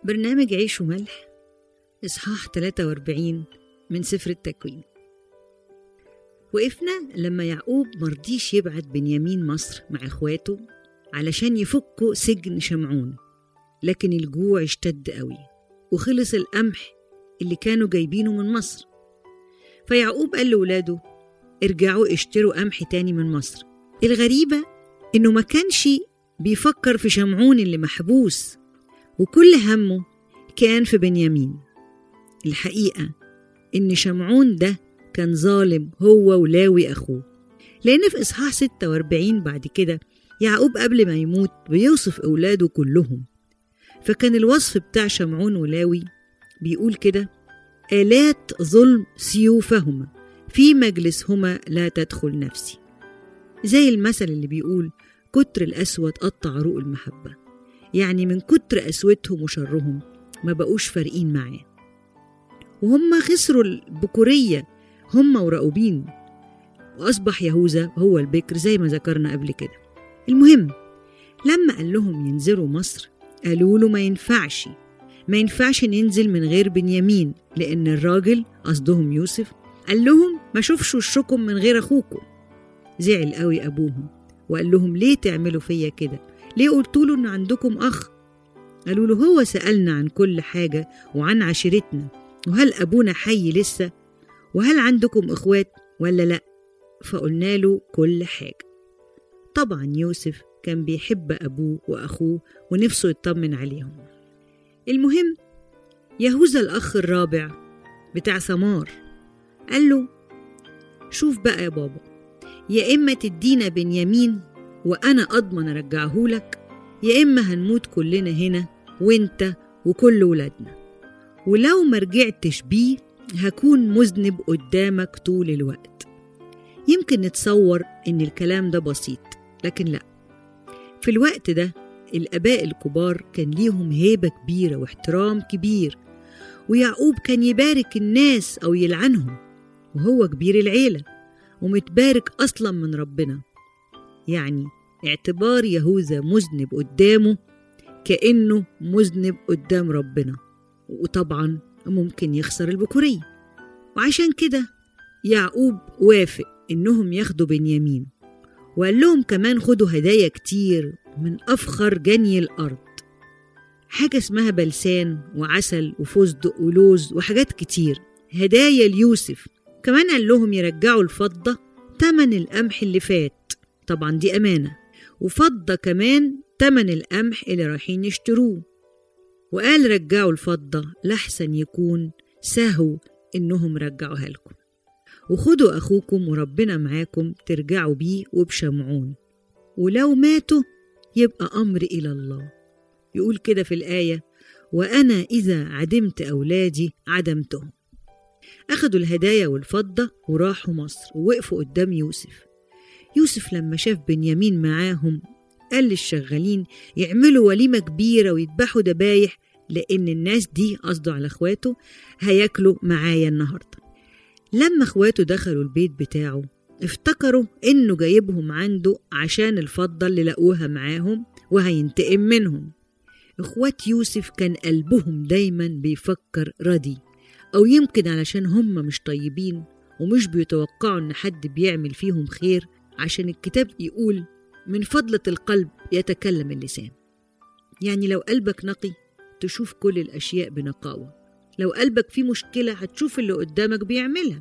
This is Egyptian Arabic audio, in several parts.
برنامج عيش وملح إصحاح 43 من سفر التكوين وقفنا لما يعقوب مرضيش يبعت بنيامين مصر مع إخواته علشان يفكوا سجن شمعون لكن الجوع اشتد قوي وخلص القمح اللي كانوا جايبينه من مصر فيعقوب قال لولاده ارجعوا اشتروا قمح تاني من مصر الغريبة إنه ما كانش بيفكر في شمعون اللي محبوس وكل همه كان في بنيامين الحقيقة إن شمعون ده كان ظالم هو ولاوي أخوه لأن في إصحاح 46 بعد كده يعقوب قبل ما يموت بيوصف أولاده كلهم فكان الوصف بتاع شمعون ولاوي بيقول كده آلات ظلم سيوفهما في مجلسهما لا تدخل نفسي زي المثل اللي بيقول كتر الأسود قطع عروق المحبة يعني من كتر قسوتهم وشرهم ما بقوش فارقين معاه وهم خسروا البكورية هم وراؤوبين وأصبح يهوذا هو البكر زي ما ذكرنا قبل كده المهم لما قال لهم ينزلوا مصر قالوا له ما ينفعش ما ينفعش ننزل من غير بنيامين لأن الراجل قصدهم يوسف قال لهم ما شوفش وشكم من غير أخوكم زعل قوي أبوهم وقال لهم ليه تعملوا فيا كده ليه قلتوا له إن عندكم أخ قالوا له هو سألنا عن كل حاجة وعن عشيرتنا وهل أبونا حي لسه وهل عندكم إخوات ولا لأ فقلنا له كل حاجة طبعا يوسف كان بيحب أبوه وأخوه ونفسه يطمن عليهم المهم يهوذا الأخ الرابع بتاع ثمار قال له شوف بقى يا بابا يا إما تدينا بنيامين وأنا أضمن أرجعهولك يا إما هنموت كلنا هنا وإنت وكل ولادنا ولو ما رجعتش بيه هكون مذنب قدامك طول الوقت يمكن نتصور إن الكلام ده بسيط لكن لأ في الوقت ده الآباء الكبار كان ليهم هيبة كبيرة واحترام كبير ويعقوب كان يبارك الناس أو يلعنهم وهو كبير العيلة ومتبارك أصلا من ربنا يعني اعتبار يهوذا مذنب قدامه كأنه مذنب قدام ربنا وطبعا ممكن يخسر البكورية وعشان كده يعقوب وافق إنهم ياخدوا بنيامين وقال لهم كمان خدوا هدايا كتير من أفخر جني الأرض حاجة اسمها بلسان وعسل وفستق ولوز وحاجات كتير هدايا ليوسف كمان قال لهم يرجعوا الفضة تمن القمح اللي فات طبعا دي أمانة وفضة كمان تمن القمح اللي رايحين يشتروه وقال رجعوا الفضة لحسن يكون سهوا إنهم رجعوها لكم وخدوا أخوكم وربنا معاكم ترجعوا بيه وبشمعون ولو ماتوا يبقى أمر إلى الله يقول كده في الآية وأنا إذا عدمت أولادي عدمتهم أخدوا الهدايا والفضة وراحوا مصر ووقفوا قدام يوسف يوسف لما شاف بنيامين معاهم قال للشغالين يعملوا وليمة كبيرة ويذبحوا دبايح لأن الناس دي قصده على إخواته هياكلوا معايا النهاردة لما إخواته دخلوا البيت بتاعه افتكروا إنه جايبهم عنده عشان الفضة اللي لقوها معاهم وهينتقم منهم إخوات يوسف كان قلبهم دايما بيفكر ردي أو يمكن علشان هم مش طيبين ومش بيتوقعوا إن حد بيعمل فيهم خير عشان الكتاب يقول من فضلة القلب يتكلم اللسان يعني لو قلبك نقي تشوف كل الأشياء بنقاوة لو قلبك فيه مشكلة هتشوف اللي قدامك بيعملها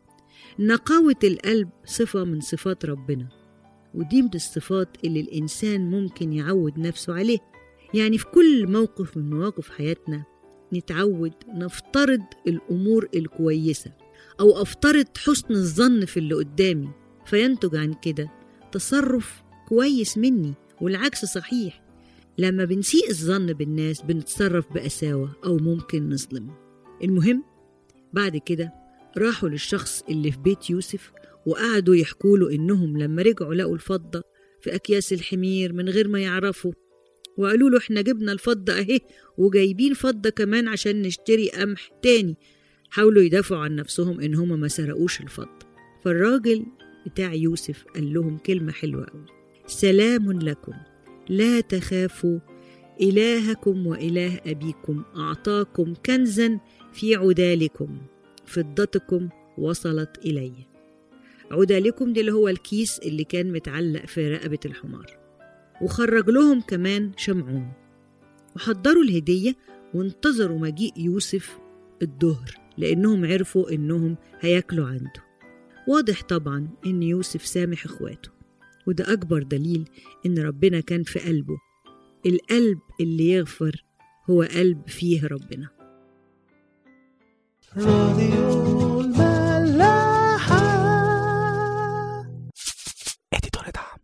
نقاوة القلب صفة من صفات ربنا ودي من الصفات اللي الإنسان ممكن يعود نفسه عليه يعني في كل موقف من مواقف حياتنا نتعود نفترض الأمور الكويسة أو أفترض حسن الظن في اللي قدامي فينتج عن كده تصرف كويس مني والعكس صحيح لما بنسيء الظن بالناس بنتصرف بقساوة أو ممكن نظلم المهم بعد كده راحوا للشخص اللي في بيت يوسف وقعدوا يحكوا له إنهم لما رجعوا لقوا الفضة في أكياس الحمير من غير ما يعرفوا وقالوا له إحنا جبنا الفضة أهي وجايبين فضة كمان عشان نشتري قمح تاني حاولوا يدافعوا عن نفسهم إن هما ما سرقوش الفضة فالراجل بتاع يوسف قال لهم كلمة حلوة أوي سلام لكم لا تخافوا إلهكم وإله أبيكم أعطاكم كنزا في عدالكم فضتكم وصلت إلي عدالكم دي اللي هو الكيس اللي كان متعلق في رقبة الحمار وخرج لهم كمان شمعون وحضروا الهدية وانتظروا مجيء يوسف الظهر لأنهم عرفوا إنهم هياكلوا عنده واضح طبعا إن يوسف سامح إخواته وده أكبر دليل إن ربنا كان في قلبه القلب اللي يغفر هو قلب فيه ربنا راديو الملاحة اديتور دعم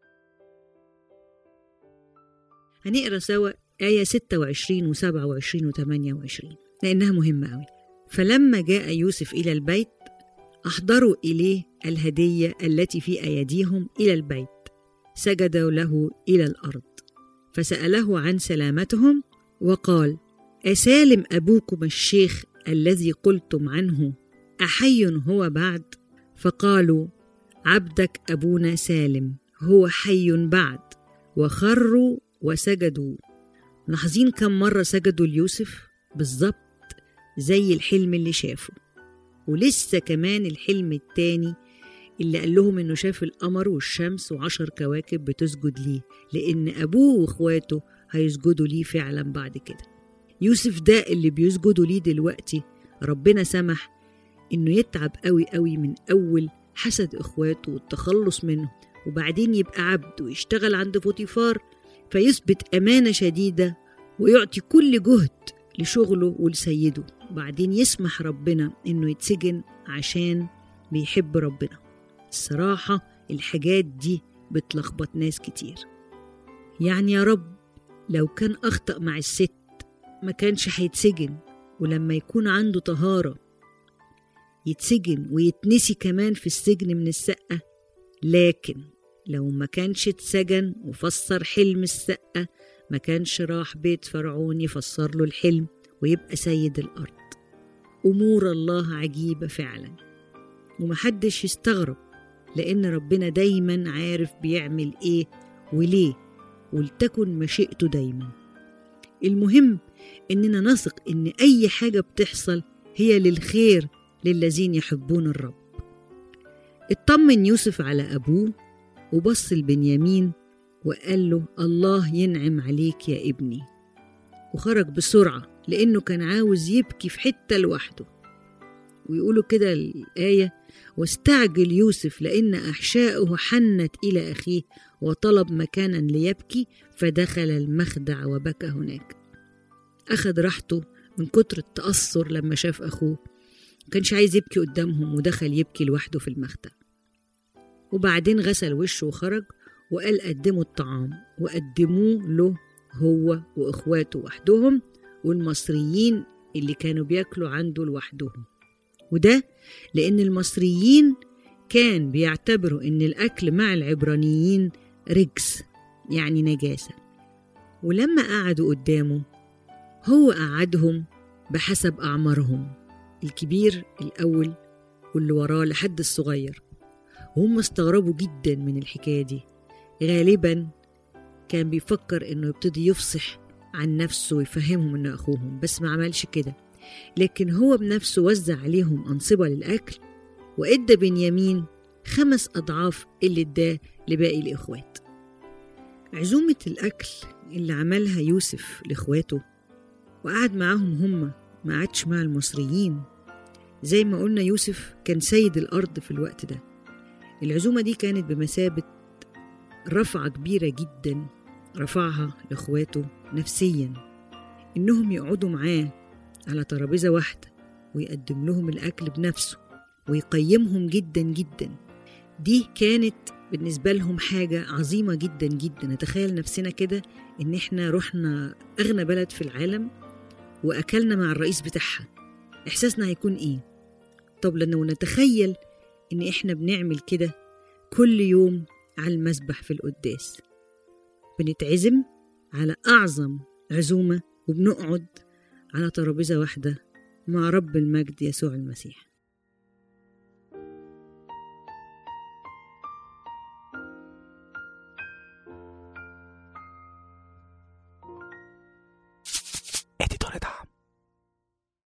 هنقرا سوا آية 26 و27 و28 لأنها مهمة أوي فلما جاء يوسف إلى البيت أحضروا إليه الهدية التي في أيديهم إلى البيت سجدوا له إلى الأرض فسأله عن سلامتهم وقال أسالم أبوكم الشيخ الذي قلتم عنه أحي هو بعد فقالوا عبدك أبونا سالم هو حي بعد وخروا وسجدوا لاحظين كم مرة سجدوا ليوسف بالظبط زي الحلم اللي شافه ولسه كمان الحلم التاني اللي قال لهم انه شاف القمر والشمس وعشر كواكب بتسجد ليه لان ابوه واخواته هيسجدوا ليه فعلا بعد كده يوسف ده اللي بيسجدوا ليه دلوقتي ربنا سمح انه يتعب قوي قوي من اول حسد اخواته والتخلص منه وبعدين يبقى عبد ويشتغل عند فوتيفار فيثبت امانه شديده ويعطي كل جهد لشغله ولسيده وبعدين يسمح ربنا انه يتسجن عشان بيحب ربنا الصراحة الحاجات دي بتلخبط ناس كتير يعني يا رب لو كان أخطأ مع الست ما كانش هيتسجن ولما يكون عنده طهارة يتسجن ويتنسي كمان في السجن من السقة لكن لو ما كانش اتسجن وفسر حلم السقة ما كانش راح بيت فرعون يفسر له الحلم ويبقى سيد الأرض أمور الله عجيبة فعلا ومحدش يستغرب لأن ربنا دايما عارف بيعمل إيه وليه ولتكن مشيئته دايما المهم إننا نثق إن أي حاجة بتحصل هي للخير للذين يحبون الرب اطمن يوسف على أبوه وبص لبنيامين وقال له الله ينعم عليك يا ابني وخرج بسرعة لأنه كان عاوز يبكي في حتة لوحده ويقولوا كده الآية واستعجل يوسف لأن أحشاؤه حنت إلى أخيه وطلب مكانا ليبكي فدخل المخدع وبكى هناك أخذ راحته من كتر التأثر لما شاف أخوه كانش عايز يبكي قدامهم ودخل يبكي لوحده في المخدع وبعدين غسل وشه وخرج وقال قدموا الطعام وقدموه له هو وإخواته وحدهم والمصريين اللي كانوا بياكلوا عنده لوحدهم وده لأن المصريين كان بيعتبروا إن الأكل مع العبرانيين رجس يعني نجاسة ولما قعدوا قدامه هو قعدهم بحسب أعمارهم الكبير الأول واللي وراه لحد الصغير وهم استغربوا جدا من الحكاية دي غالبا كان بيفكر إنه يبتدي يفصح عن نفسه ويفهمهم إنه أخوهم بس ما عملش كده لكن هو بنفسه وزع عليهم أنصبة للأكل وإدى بنيامين خمس أضعاف اللي إداه لباقي الإخوات عزومة الأكل اللي عملها يوسف لإخواته وقعد معاهم هم ما قعدش مع المصريين زي ما قلنا يوسف كان سيد الأرض في الوقت ده العزومة دي كانت بمثابة رفعة كبيرة جدا رفعها لإخواته نفسيا إنهم يقعدوا معاه على ترابيزة واحدة ويقدم لهم الأكل بنفسه ويقيمهم جدا جدا دي كانت بالنسبة لهم حاجة عظيمة جدا جدا نتخيل نفسنا كده إن إحنا رحنا أغنى بلد في العالم وأكلنا مع الرئيس بتاعها إحساسنا هيكون إيه؟ طب لو نتخيل إن إحنا بنعمل كده كل يوم على المسبح في القداس بنتعزم على أعظم عزومة وبنقعد على ترابيزة واحدة مع رب المجد يسوع المسيح